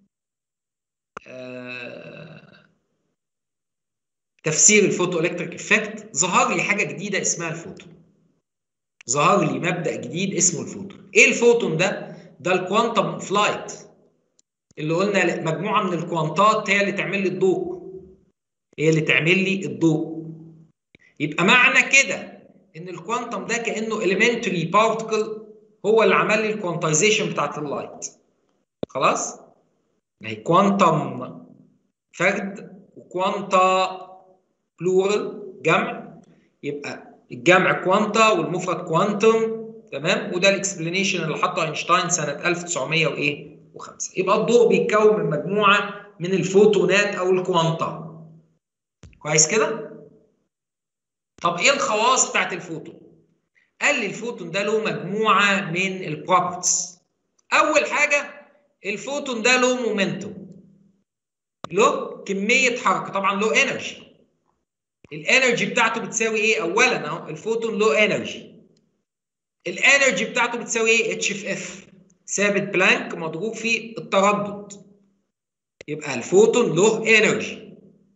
تفسير الفوتو الكتريك افكت ظهر لي حاجه جديده اسمها الفوتون ظهر لي مبدا جديد اسمه الفوتون ايه الفوتون ده ده الكوانتم اوف لايت اللي قلنا مجموعه من الكوانتات هي اللي تعمل لي الضوء هي اللي تعمل لي الضوء يبقى معنى كده ان الكوانتم ده كانه elementary particle هو اللي عمل لي الكوانتايزيشن بتاعت اللايت خلاص ما هي كوانتم فرد وكوانتا بلورال جمع يبقى الجمع كوانتا والمفرد كوانتم تمام وده الاكسبلانيشن اللي حطه اينشتاين سنه 1900 وايه و5 يبقى الضوء بيتكون من مجموعه من الفوتونات او الكوانتا كويس كده طب ايه الخواص بتاعت الفوتون قال لي الفوتون ده له مجموعه من البروبرتيز اول حاجه الفوتون ده له مومنتوم له كميه حركه طبعا له انرجي الانرجي بتاعته بتساوي ايه اولا اهو الفوتون له انرجي الانرجي بتاعته بتساوي ايه اتش اف اف ثابت بلانك مضروب في التردد يبقى الفوتون له انرجي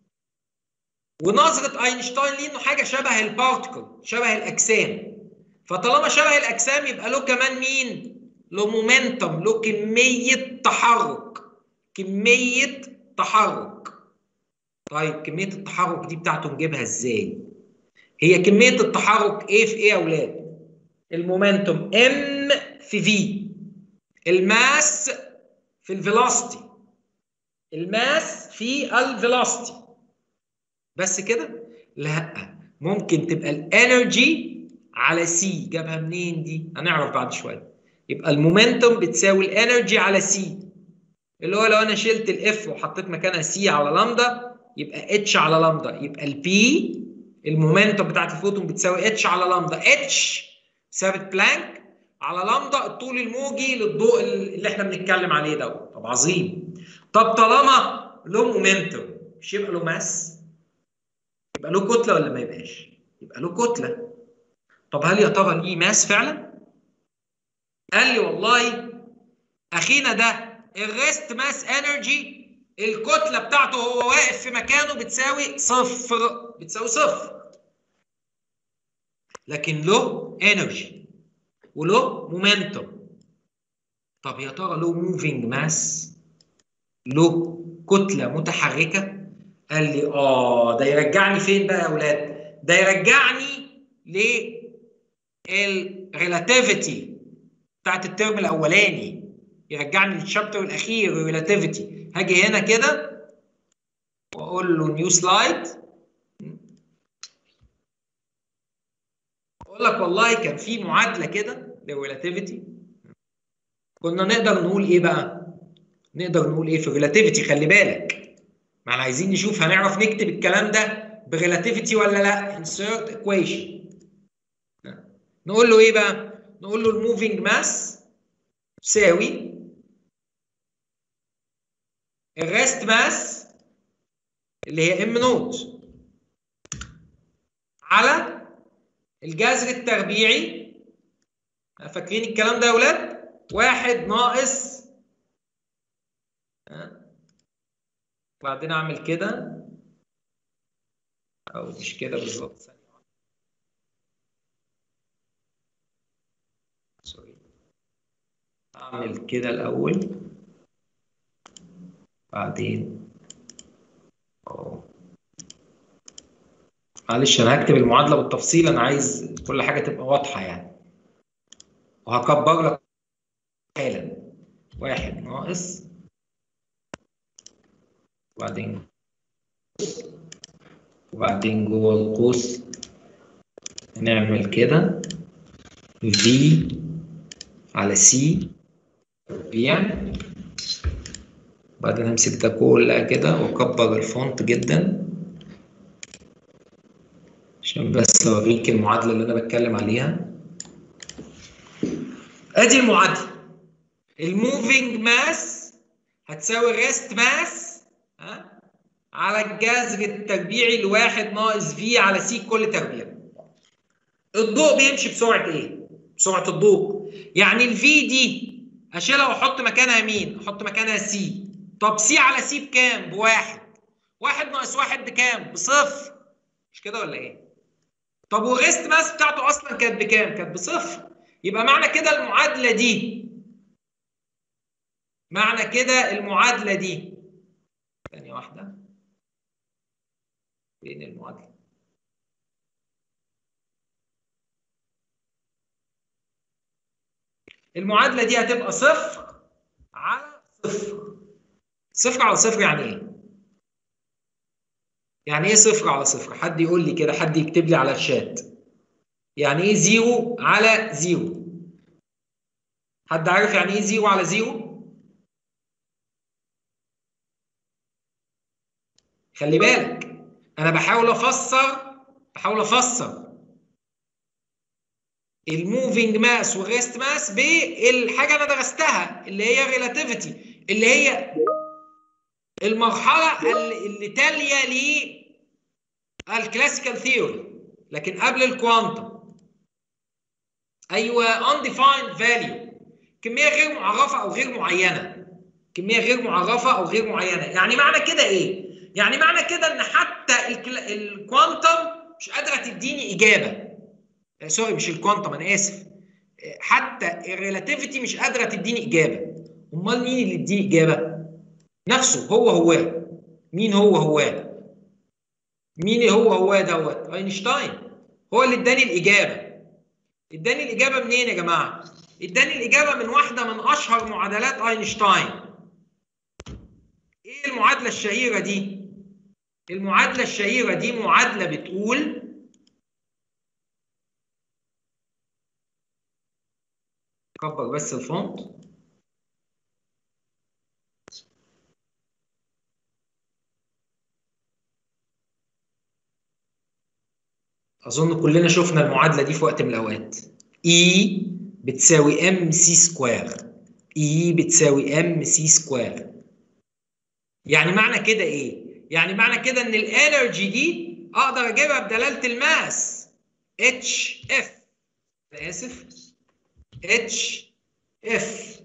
ونظره اينشتاين ليه انه حاجه شبه البارتكل شبه الاجسام فطالما شبه الاجسام يبقى له كمان مين له مومنتم له كميه تحرك كميه تحرك طيب كميه التحرك دي بتاعته نجيبها ازاي هي كميه التحرك ايه في ايه يا اولاد المومنتوم ام في في الماس في الفيلوسيتي الماس في الفيلوسيتي بس كده لا ممكن تبقى الانرجي على سي جابها منين دي هنعرف بعد شويه يبقى المومنتوم بتساوي الانرجي على سي اللي هو لو انا شلت الاف وحطيت مكانها سي على لامدا يبقى اتش على لامدا يبقى البي المومنتوم بتاعت الفوتون بتساوي اتش على لامدا اتش ثابت بلانك على لامدا الطول الموجي للضوء اللي احنا بنتكلم عليه ده طب عظيم طب طالما له مومنتوم مش يبقى له ماس يبقى له كتله ولا ما يبقاش يبقى له كتله طب هل يا ترى ليه ماس فعلا قال لي والله اخينا ده الريست ماس انرجي الكتله بتاعته هو واقف في مكانه بتساوي صفر بتساوي صفر لكن له انرجي وله مومنتوم طب يا ترى له موفينج ماس له كتله متحركه قال لي اه ده يرجعني فين بقى يا اولاد ده يرجعني للريلاتيفيتي بتاعت الترم الاولاني يرجعني للشابتر الاخير الريلاتيفيتي هاجي هنا كده واقول له نيو سلايد اقول لك والله كان في معادله كده للريلاتيفيتي كنا نقدر نقول ايه بقى نقدر نقول ايه في الريلاتيفيتي خلي بالك ما احنا عايزين نشوف هنعرف نكتب الكلام ده بريلاتيفيتي ولا لا insert equation نقول له ايه بقى نقول له الموفينج ماس تساوي الريست ماس اللي هي ام نوت على الجذر التربيعي فاكرين الكلام ده يا اولاد واحد ناقص وبعدين اعمل كده او مش كده بالظبط سوري اعمل كده الاول بعدين اه معلش انا هكتب المعادله بالتفصيل انا عايز كل حاجه تبقى واضحه يعني وهكبر لك حالا واحد ناقص وبعدين وبعدين جوه القوس نعمل كده في على سي يعني وبعدين همسك ده كلها كده واكبر الفونت جدا عشان بس اوريك المعادله اللي انا بتكلم عليها ادي المعادله الموفينج ماس هتساوي ريست ماس ها على الجذر التربيعي لواحد ناقص في على سي كل تربيع الضوء بيمشي بسرعه ايه بسرعه الضوء يعني الفي دي اشيلها واحط مكانها مين احط مكانها سي طب سي على سي بكام بواحد واحد ناقص واحد بكام بصفر مش كده ولا ايه طب والريست ماس بتاعته اصلا كانت بكام كانت بصفر يبقى معنى كده المعادله دي معنى كده المعادله دي ثانيه واحده فين المعادله المعادله دي هتبقى صفر على صفر صفر على صفر يعني ايه يعني ايه صفر على صفر حد يقول لي كده حد يكتب لي على الشات يعني ايه زيرو على زيرو حد عارف يعني ايه زيرو على زيرو خلي بالك انا بحاول افسر بحاول افسر الموفينج ماس والريست ماس بالحاجه انا درستها اللي هي ريلاتيفيتي اللي هي المرحله اللي تاليه للكلاسيكال ثيوري لكن قبل الكوانتم ايوه undefined value كميه غير معرفه او غير معينه كميه غير معرفه او غير معينه يعني معنى كده ايه يعني معنى كده ان حتى الكوانتم مش قادره تديني اجابه سوري مش الكوانتم انا اسف حتى الريلاتيفيتي مش قادره تديني اجابه امال مين اللي يديني اجابه نفسه هو هو مين هو هو مين هو هو دوت اينشتاين هو اللي اداني الاجابه اداني الاجابه منين يا جماعه اداني الاجابه من واحده من اشهر معادلات اينشتاين ايه المعادله الشهيره دي المعادله الشهيره دي معادله بتقول كبر بس الفونت اظن كلنا شفنا المعادله دي في وقت من الاوقات اي بتساوي ام سي سكوير اي بتساوي ام سي سكوير يعني معنى كده ايه يعني معنى كده ان الانرجي دي اقدر اجيبها بدلاله الماس اتش اف اسف اتش اف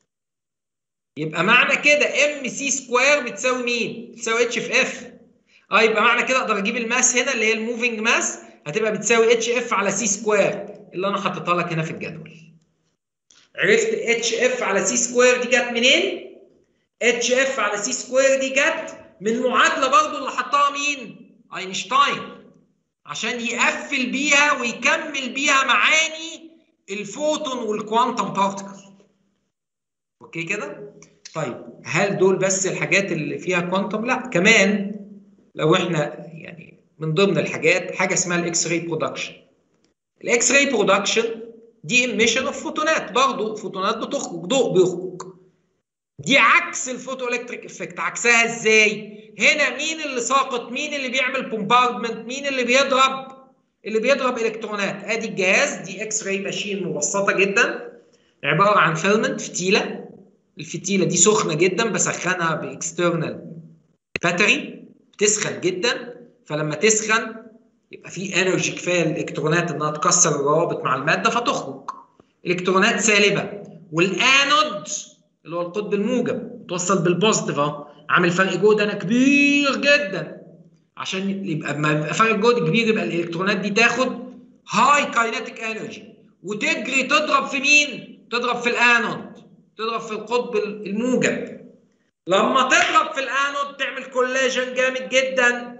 يبقى معنى كده ام سي سكوير بتساوي مين بتساوي اتش في اف اه يبقى معنى كده اقدر اجيب الماس هنا اللي هي الموفينج ماس هتبقى بتساوي اتش اف على سي سكوير اللي انا حطيتها لك هنا في الجدول عرفت اتش اف على سي سكوير دي جت منين اتش اف على سي سكوير دي جت من معادله برضو اللي حطها مين اينشتاين عشان يقفل بيها ويكمل بيها معاني الفوتون والكوانتم بارتكل اوكي كده طيب هل دول بس الحاجات اللي فيها كوانتم لا كمان لو احنا يعني من ضمن الحاجات حاجه اسمها الاكس راي برودكشن الاكس راي برودكشن دي ايميشن اوف فوتونات برضه فوتونات بتخرج ضوء بيخرج دي عكس الفوتو الكتريك افكت عكسها ازاي هنا مين اللي ساقط مين اللي بيعمل بومباردمنت مين اللي بيضرب اللي بيضرب الكترونات ادي الجهاز دي اكس راي ماشين مبسطه جدا عباره عن فيلمنت فتيله الفتيله دي سخنه جدا بسخنها باكسترنال باتري بتسخن جدا فلما تسخن يبقى في انرجي كفايه للالكترونات انها تكسر الروابط مع الماده فتخرج الكترونات سالبه والانود اللي هو القطب الموجب توصل بالبوزيتيف اهو عامل فرق جهد انا كبير جدا عشان يبقى ما يبقى فرق جهد كبير يبقى الالكترونات دي تاخد هاي كاينتيك انرجي وتجري تضرب في مين؟ تضرب في الانود تضرب في القطب الموجب لما تضرب في الانود تعمل كولاجين جامد جدا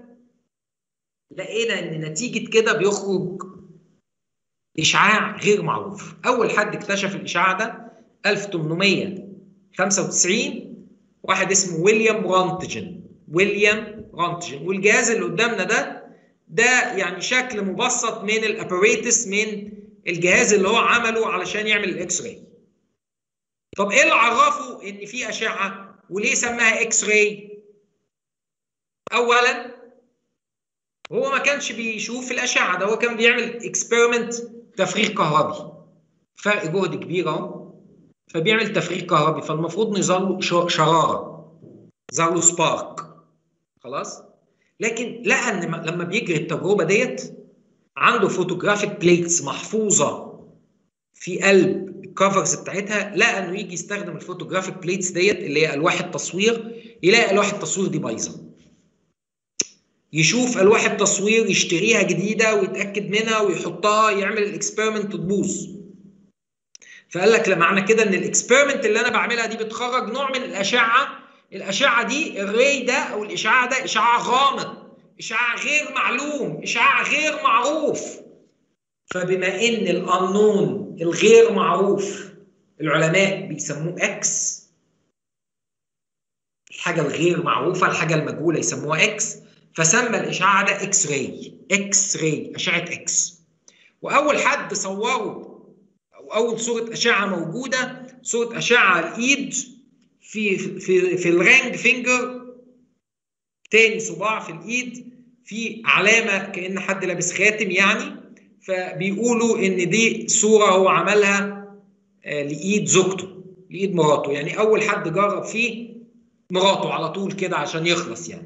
لقينا ان نتيجه كده بيخرج اشعاع غير معروف اول حد اكتشف الاشعاع ده 1895 واحد اسمه ويليام رونتجن ويليام رونتجن والجهاز اللي قدامنا ده ده يعني شكل مبسط من الاباريتس من الجهاز اللي هو عمله علشان يعمل الاكس راي طب ايه اللي عرفه ان في اشعه وليه سماها اكس راي اولا هو ما كانش بيشوف الاشعه ده هو كان بيعمل اكسبيرمنت تفريغ كهربي فرق جهد كبير اهو فبيعمل تفريغ كهربي فالمفروض يظهر له شراره ظهر له سبارك خلاص لكن لقى ان لما بيجري التجربه ديت عنده فوتوجرافيك بليتس محفوظه في قلب الكفرز بتاعتها لقى انه يجي يستخدم الفوتوجرافيك بليتس ديت اللي هي الواح التصوير يلاقي الواح التصوير دي بايظه يشوف الواح التصوير يشتريها جديده ويتاكد منها ويحطها يعمل الاكسبيرمنت تبوظ فقال لك لا معنى كده ان الاكسبيرمنت اللي انا بعملها دي بتخرج نوع من الاشعه الاشعه دي الري ده او الاشعاع ده اشعاع غامض اشعاع غير معلوم اشعاع غير معروف فبما ان الانون الغير معروف العلماء بيسموه اكس الحاجه الغير معروفه الحاجه المجهوله يسموها اكس فسمى الاشعاع ده اكس راي اكس راي اشعه اكس واول حد صوره او اول صوره اشعه موجوده صوره اشعه على الايد في في في الرانج فينجر تاني صباع في الايد في علامه كان حد لابس خاتم يعني فبيقولوا ان دي صوره هو عملها لايد زوجته لايد مراته يعني اول حد جرب فيه مراته على طول كده عشان يخلص يعني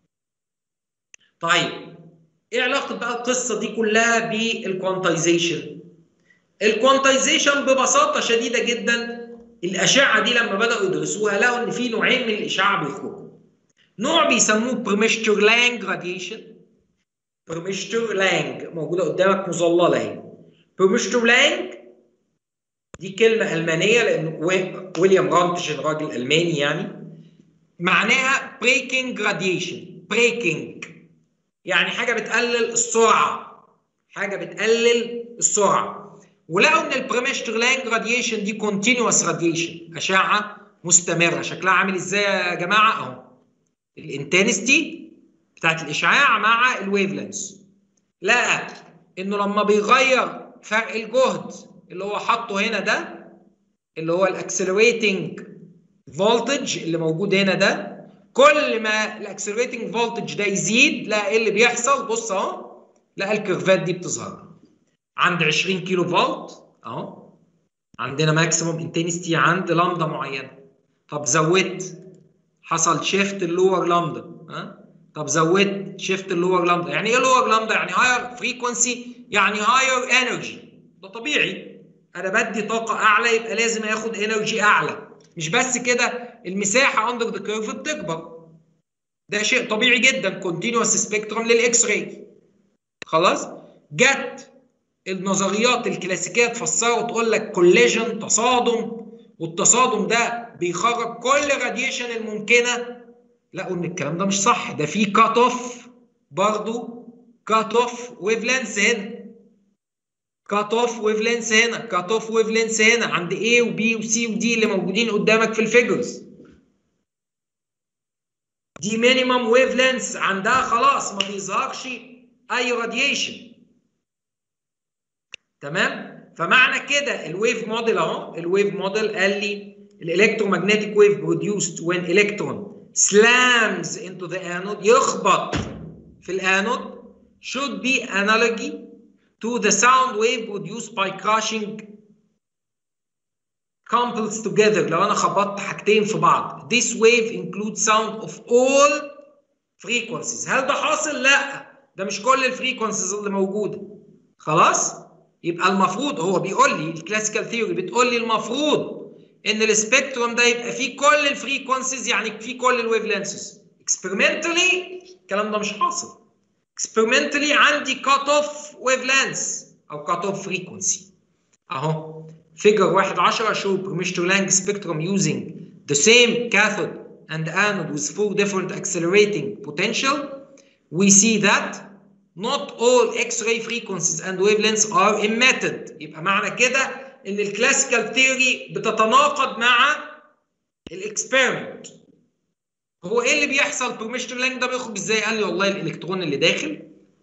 طيب ايه علاقه بقى القصه دي كلها بالكوانتايزيشن الكوانتايزيشن ببساطه شديده جدا الاشعه دي لما بداوا يدرسوها لقوا ان في نوعين من الاشعه بيخرجوا نوع بيسموه بريمشتر لانج راديشن بريمشتر لانج موجوده قدامك مظلله اهي بريمشتر لانج دي كلمه المانيه لان ويليام رانتجن راجل الماني يعني معناها بريكنج راديشن بريكنج يعني حاجه بتقلل السرعه حاجه بتقلل السرعه ولقوا ان البريمشتر لانج راديشن دي كونتينوس راديشن اشعه مستمره شكلها عامل ازاي يا جماعه اهو الانتنستي بتاعت الاشعاع مع الويف لينس لقى انه لما بيغير فرق الجهد اللي هو حاطه هنا ده اللي هو الاكسلريتنج فولتج اللي موجود هنا ده كل ما الاكسلريتنج فولتج ده يزيد لا ايه اللي بيحصل بص اهو لا الكيرفات دي بتظهر عند 20 كيلو فولت اهو عندنا ماكسيموم انتنستي عند لامدا معينه طب زودت حصل شيفت اللور لامدا ها طب زودت شيفت اللور لامدا يعني ايه لور لامدا يعني هاير فريكونسي يعني هاير انرجي ده طبيعي انا بدي طاقه اعلى يبقى لازم اخد انرجي اعلى مش بس كده المساحه اندر ذا كيرف بتكبر ده شيء طبيعي جدا كونتينوس سبيكترم للاكس راي خلاص جت النظريات الكلاسيكيه تفسرها وتقول لك كوليجن تصادم والتصادم ده بيخرج كل الراديشن الممكنه لقوا ان الكلام ده مش صح ده في كات اوف برضه كات اوف ويف لينس هنا كات اوف ويف لينس هنا كات اوف ويف لينس هنا عند A وB وC وD اللي موجودين قدامك في الفيجرز دي مينيمم ويف لينس عندها خلاص ما بيظهرش اي راديشن تمام فمعنى كده الويف موديل اهو الويف موديل قال لي الالكترومagnetic wave produced when electron slams into the anode يخبط في الانود should be analogy to the sound wave produced by crashing couples together لو انا خبطت حاجتين في بعض this wave includes sound of all frequencies هل ده حاصل لا ده مش كل الفريكونسيز اللي موجوده خلاص يبقى المفروض هو بيقول لي الكلاسيكال ثيوري بتقول لي المفروض ان السبيكتروم ده يبقى فيه كل الفريكونسيز يعني فيه كل الويف لينسز اكسبيرمنتالي الكلام ده مش حاصل اكسبيرمنتالي عندي كات اوف ويف لينس او كات اوف فريكونسي اهو figure 1 10 show Brewster Lang spectrum using the same cathode and anode with four different accelerating potential we see that not all X-ray frequencies and wavelengths are emitted يبقى معنى كده ان الكلاسيكال ثيوري بتتناقض مع الاكسبيرمنت هو ايه اللي بيحصل برميشتر لانج ده بيخرج ازاي قال لي والله الالكترون اللي داخل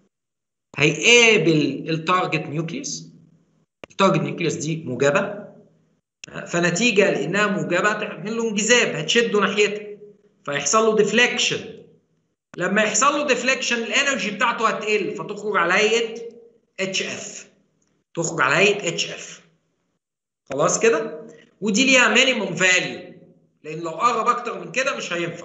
هيقابل التارجت نيوكليوس التارجت نيوكليوس دي موجبه فنتيجه لانها موجبه تعمل له انجذاب هتشده ناحيتها فيحصل له ديفليكشن لما يحصل له ديفليكشن الانرجي بتاعته هتقل فتخرج على هيئه اتش اف تخرج على هيئه اتش اف خلاص كده ودي ليها مينيموم فاليو لان لو قرب اكتر من كده مش هينفع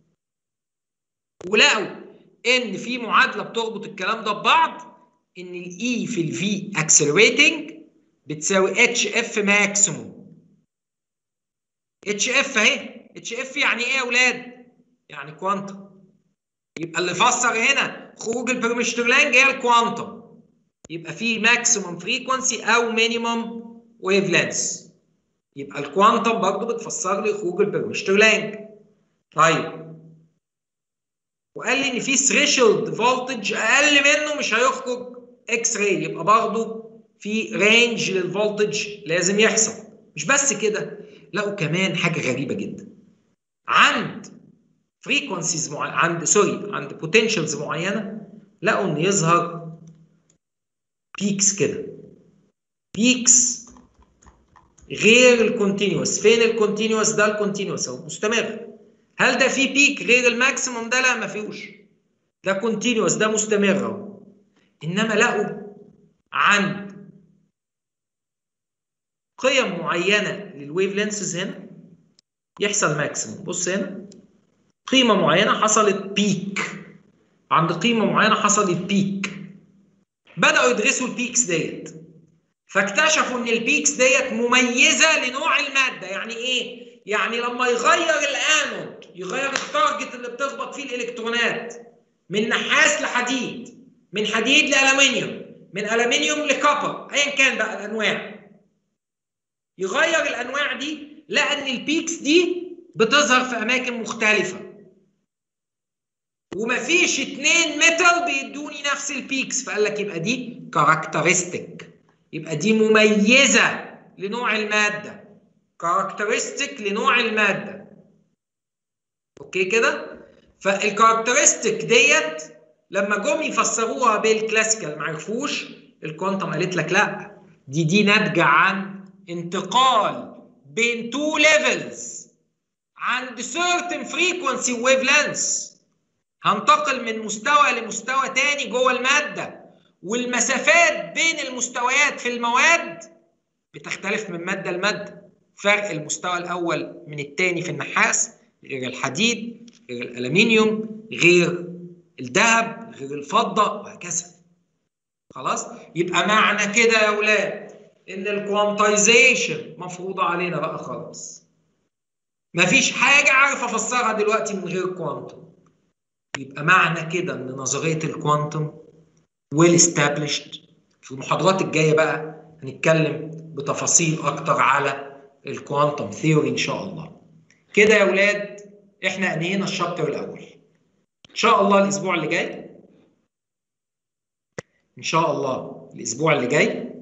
ولقوا ان في معادله بتربط الكلام ده ببعض ان الاي في الفي اكسلريتنج بتساوي اتش اف ماكسيموم اتش اف اهي اتش اف يعني ايه يا اولاد يعني كوانتم يبقى اللي فسر هنا خروج البرمشترلانج هي الكوانتم يبقى في ماكسيموم فريكونسي او مينيموم ويف لينس يبقى الكوانتم برضه بتفسر لي خروج البرمشترلانج طيب وقال لي ان في ثريشولد فولتج اقل منه مش هيخرج اكس راي يبقى برضه في رينج للفولتج لازم يحصل مش بس كده لقوا كمان حاجه غريبه جدا عند فريكونسيز معينه عند سوري عند بوتنشالز معينه لقوا ان يظهر بيكس كده بيكس غير الكونتينوس فين الكونتينوس ده الكونتينوس اهو مستمر هل ده في بيك غير الماكسيموم ده لا ما فيهوش ده كونتينوس ده مستمر اهو انما لقوا عند قيم معينه للويف لينسز هنا يحصل ماكسيموم بص هنا قيمه معينه حصلت بيك عند قيمه معينه حصلت بيك بداوا يدرسوا البيكس ديت فاكتشفوا ان البيكس ديت مميزه لنوع الماده يعني ايه يعني لما يغير الانود يغير التارجت اللي بتخبط فيه الالكترونات من نحاس لحديد من حديد لالومنيوم من الومنيوم لكوبر ايا كان بقى الانواع يغير الانواع دي لقى ان البيكس دي بتظهر في اماكن مختلفه ومفيش اتنين ميتال بيدوني نفس البيكس فقال لك يبقى دي كاركترستيك يبقى دي مميزه لنوع الماده كاركترستيك لنوع الماده اوكي كده فالكاركترستيك ديت لما جم يفسروها بالكلاسيكال ما عرفوش الكوانتم قالت لك لا دي دي ناتجه عن انتقال بين تو ليفلز عند certain frequency wavelengths هنتقل من مستوى لمستوى تاني جوه المادة والمسافات بين المستويات في المواد بتختلف من مادة لمادة فرق المستوى الأول من التاني في النحاس غير الحديد غير الألمنيوم غير الذهب غير الفضة وهكذا خلاص يبقى معنى كده يا أولاد إن الكوانتايزيشن مفروضة علينا بقى خلاص مفيش حاجة عارف أفسرها دلوقتي من غير كوانتم يبقى معنى كده إن نظرية الكوانتم ويل established في المحاضرات الجاية بقى هنتكلم بتفاصيل أكتر على الكوانتم ثيوري إن شاء الله كده يا أولاد إحنا أنهينا الشابتر الأول إن شاء الله الأسبوع اللي جاي إن شاء الله الأسبوع اللي جاي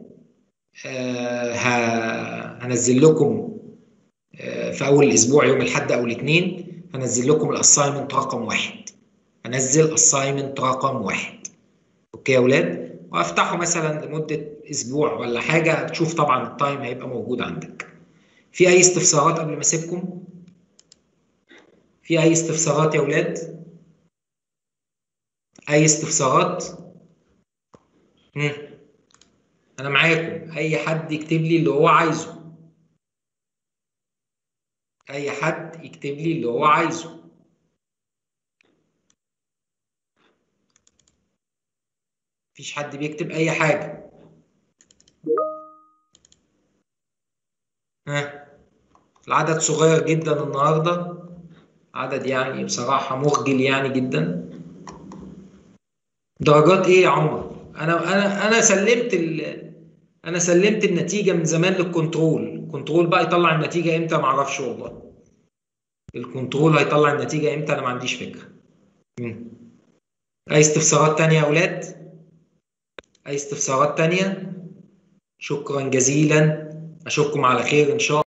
آه هنزل لكم آه في أول الأسبوع يوم الأحد أو الاثنين هنزل لكم الأسايمنت رقم واحد هنزل أسايمنت رقم واحد أوكي يا أولاد وأفتحه مثلا لمدة أسبوع ولا حاجة تشوف طبعا التايم هيبقى موجود عندك في أي استفسارات قبل ما أسيبكم؟ في أي استفسارات يا أولاد؟ أي استفسارات؟ مم. أنا معاكم أي حد يكتب لي اللي هو عايزه أي حد يكتب لي اللي هو عايزه مفيش حد بيكتب أي حاجة ها العدد صغير جدا النهارده عدد يعني بصراحة مخجل يعني جدا درجات ايه يا عمر؟ انا انا انا سلمت ال انا سلمت النتيجة من زمان للكنترول، الكنترول بقى يطلع النتيجة امتى ما اعرفش والله. الكنترول هيطلع النتيجة امتى انا ما عنديش فكرة. مم. اي استفسارات تانية يا اولاد؟ اي استفسارات تانية؟ شكرا جزيلا اشوفكم على خير ان شاء الله